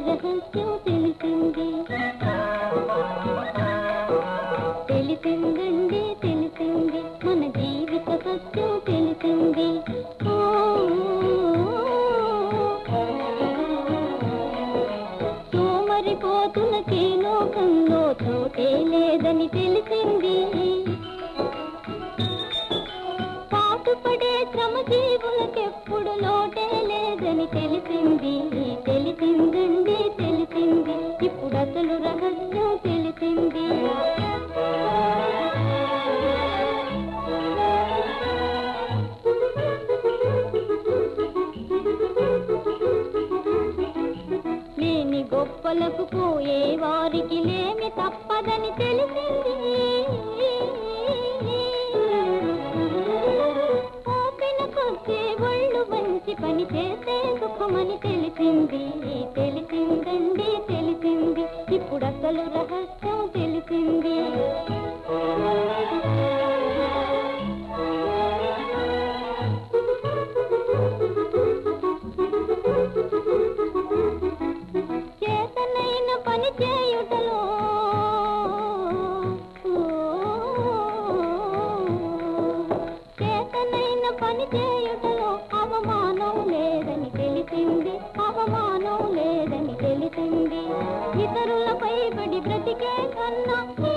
రహస్యం తెలిసింది తెలిసిందండి తెలిసింది మన జీవిత సత్యం తెలిసింది ఓ, సోమరిపోతులకి లోకంలో చోటే లేదని తెలిసింది పాటుపడే శ్రమజీవులకెప్పుడు లోటే లేదని తెలిసింది తెలిసిందండి తెలిసింది ఇప్పుడు అసలు రహస్యం తెలిసింది లేని గొప్పలకు పోయే వారికి లేమి తప్పదని తెలిసింది ఓపిన కొద్ది ఒళ్ళు మంచి పని చేసే సుఖమని తెలిసింది తెలిసిందండి తెలిసింది ఇప్పుడు అసలు రహస్యం తెలిసింది చేతనైన పని చేయుటలో చేతనైన పని చేయుటలో అవమానం లేదని తెలిసింది అవమానం లేదని తెలిసింది ఇతరులపై పడి బ్రతికే కన్నా ఈ